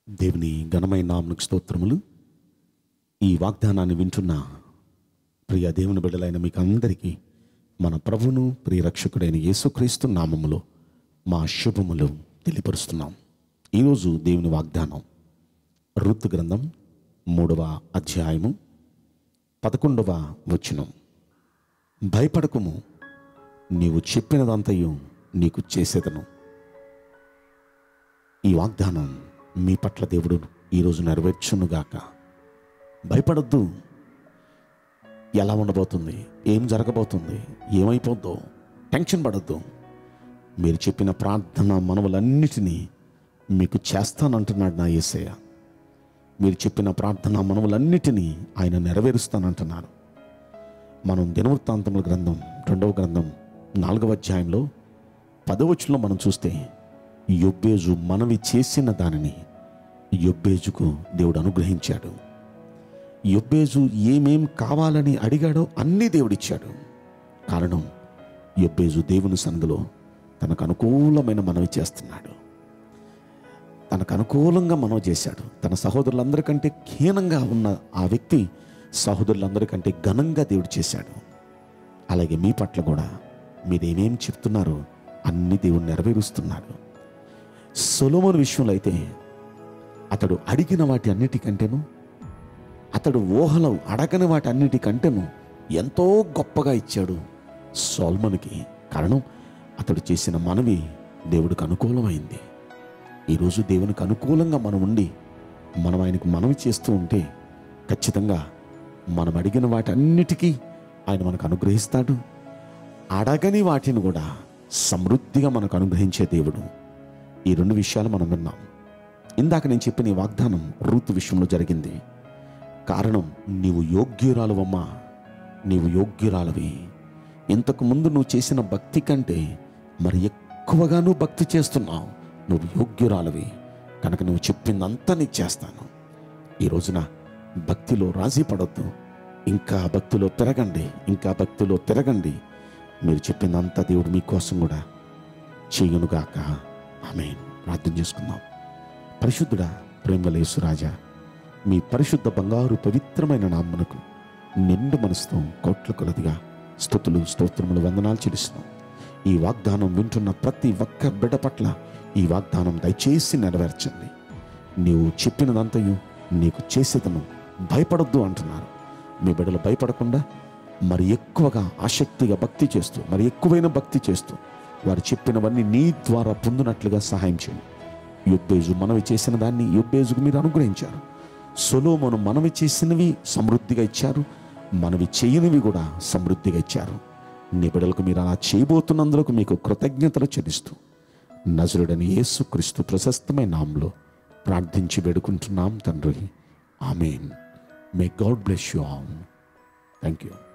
దేవుని ఘనమైన నామకు స్తోత్రములు ఈ వాగ్దానాన్ని వింటున్న ప్రియ దేవుని బిడ్డలైన మీకు అందరికీ మన ప్రభును ప్రియ రక్షకుడైన యేసుక్రీస్తు నామములో మా శుభములు తెలియపరుస్తున్నాం ఈరోజు దేవుని వాగ్దానం రుతు గ్రంథం మూడవ అధ్యాయము పదకొండవ వచనం భయపడకుము నీవు చెప్పినదంతయు నీకు చేసేదను ఈ వాగ్దానం మీ పట్ల దేవుడు ఈరోజు నెరవేర్చునుగాక భయపడొద్దు ఎలా ఉండబోతుంది ఏం జరగబోతుంది ఏమైపోద్దో టెన్షన్ పడద్దు మీరు చెప్పిన ప్రార్థన మనవులన్నిటినీ మీకు చేస్తానంటున్నాడు నా యేసయ్య మీరు చెప్పిన ప్రార్థన మనవులన్నిటినీ ఆయన నెరవేరుస్తానంటున్నారు మనం దినవృత్తాంతముల గ్రంథం రెండవ గ్రంథం నాలుగవ అధ్యాయంలో పదవచనంలో మనం చూస్తే యొబ్బేజు మనవి చేసిన దానిని యొబ్బేజుకు దేవుడు అనుగ్రహించాడు యొబ్బేజు ఏమేం కావాలని అడిగాడో అన్నీ దేవుడిచ్చాడు కారణం యొబ్బేజు దేవుని సందులో తనకు అనుకూలమైన మనవి చేస్తున్నాడు తనకు అనుకూలంగా మనవి చేశాడు తన సహోదరులందరికంటే హీనంగా ఉన్న ఆ వ్యక్తి సహోదరులందరికంటే ఘనంగా దేవుడు చేశాడు అలాగే మీ పట్ల కూడా మీరేమేం చెప్తున్నారో అన్ని దేవుడు నెరవేరుస్తున్నాడు సొలోమోను విషయంలో అయితే అతడు అడిగిన వాటి అన్నిటికంటేను అతడు ఊహలో అడగని వాటి అన్నిటికంటేను ఎంతో గొప్పగా ఇచ్చాడు సోల్మన్కి కారణం అతడు చేసిన మనవి దేవుడికి అనుకూలమైంది ఈరోజు దేవునికి అనుకూలంగా మనం ఉండి మనం ఆయనకు మనవి చేస్తూ ఉంటే ఖచ్చితంగా మనం అడిగిన వాటన్నిటికీ ఆయన మనకు అనుగ్రహిస్తాడు అడగని వాటిని కూడా సమృద్ధిగా మనకు అనుగ్రహించే దేవుడు ఈ రెండు విషయాలు మనం విన్నాం ఇందాక నేను చెప్పిన ఈ వాగ్దానం రూతు విషయంలో జరిగింది కారణం నీవు యోగ్యురాలువమ్మా నీవు యోగ్యురాలవి ఇంతకు ముందు నువ్వు చేసిన భక్తి కంటే మరి ఎక్కువగా నువ్వు భక్తి చేస్తున్నావు నువ్వు యోగ్యురాలవి కనుక నువ్వు చెప్పిందంతా నీకు చేస్తాను ఈ రోజున భక్తిలో రాజీ పడొద్దు ఇంకా భక్తిలో తిరగండి ఇంకా భక్తిలో తిరగండి మీరు చెప్పిందంతా దేవుడు మీకోసం కూడా చేయునుగాక ఆమె ప్రార్థన చేసుకుందాం పరిశుద్ధుడా ప్రేమలేసురాజా మీ పరిశుద్ధ బంగారు పవిత్రమైన నామ్మనకు నిండు మనసుతో కోట్ల కొలదిగా స్థుతులు స్తోత్రములు వందనాలు చెల్లిస్తున్నాం ఈ వాగ్దానం వింటున్న ప్రతి ఒక్క బిడ్డ పట్ల ఈ వాగ్దానం దయచేసి నెరవేర్చండి నీవు చెప్పినదంతయు నీకు చేసేదను భయపడొద్దు అంటున్నారు మీ బిడ్డలు భయపడకుండా మరి ఎక్కువగా ఆసక్తిగా భక్తి చేస్తూ మరి ఎక్కువైన భక్తి చేస్తూ వారు చెప్పినవన్నీ నీ ద్వారా పొందినట్లుగా సహాయం చేయండి యుబ్బేజు మనవి చేసిన దాన్ని యుబ్బేజుకు మీరు అనుగ్రహించారు సొలోమోను మనవి చేసినవి సమృద్ధిగా ఇచ్చారు మనవి చేయనివి కూడా సమృద్ధిగా ఇచ్చారు నీ బిడ్డలకు మీరు అలా చేయబోతున్నందుకు మీకు కృతజ్ఞతలు చెల్లిస్తూ నజరుడని యేసు క్రీస్తు ప్రశస్తమైన నామంలో ప్రార్థించి వేడుకుంటున్నాం తండ్రి amen may God bless you all thank you